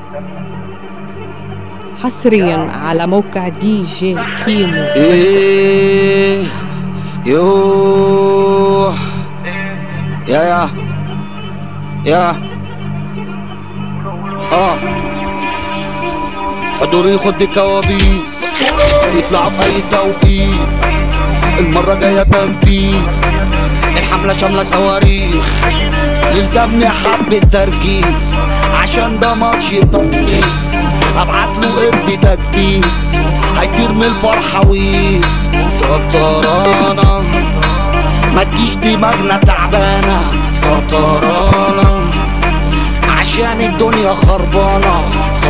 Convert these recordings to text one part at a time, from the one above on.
حصريا على موقع دي جي كيمو ايه يوه يا يا يا اه حضوري خد كوابيس يطلع في اي توقيت المرة جاية تنفيذ الحملة شاملة صواريخ يلزمني حبة تركيز عشان ده ماتش تنقيس ابعت له قرد تكبيس هيطير من الفرحة ويس سطرانة ما تجيش دماغنا تعبانة سطرانة عشان الدنيا خربانة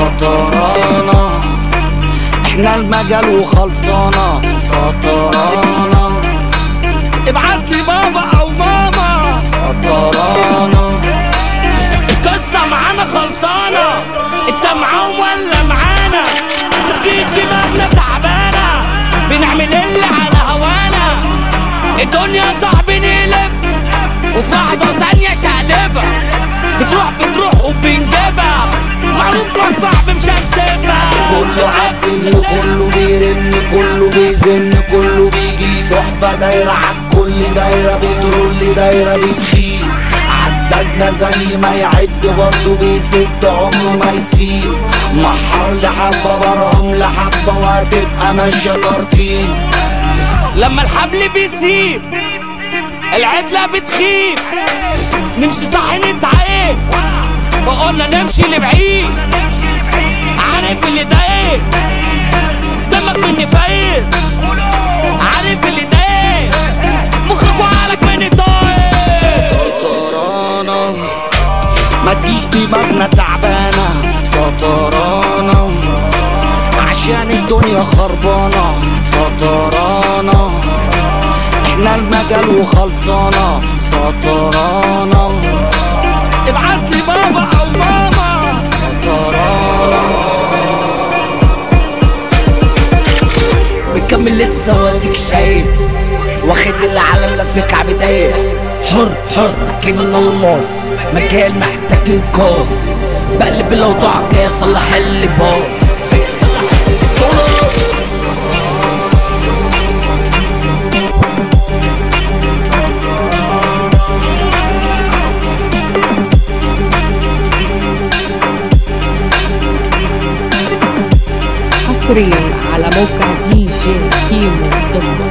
سطرانة احنا المجال وخلصانة سطرانة ابعت لي بابا او ماما سطرانة القصة معانا خلصانة انت معاهم ولا معانا تجيب دماغنا تعبانة بنعمل اللي على هوانا الدنيا صعب نقلب وفي لحظة ثانية شقلبة بتروح بتروح وبنجيبها معروف صعب مش هنسيبها كله حاسن كله بيرن كله بيزن كله بيجي صحبة دايرة عالكل دايرة بترول دايرة بتخيل عددنا زي ما يعد برضه بيسد عمره ما يسيب محر لحبة برهم لحبة وهتبقى ماشية ترتيب لما الحبل بيسيب العدلة بتخيب نمشي صح نتعين فقلنا نمشي لبعيد عارف اللي ده ايه دمك مني فايق عارف اللي ده ايه مخك وعقلك مني طاير سطرانة ما تجيش دماغنا تعبانة سطرانة عشان الدنيا خربانة سطرانة احنا المجال وخلصانة سطرانة ابعت لي بابا او ماما سطرانة بكمل لسه واديك شايف واخد العالم لفك عبداير حر حر كأن الماس مجال محتاج انقاذ بقلب الاوضاع جاي اصلح اللي باظ حصريا على موقع دي جي كيمو دوت كوم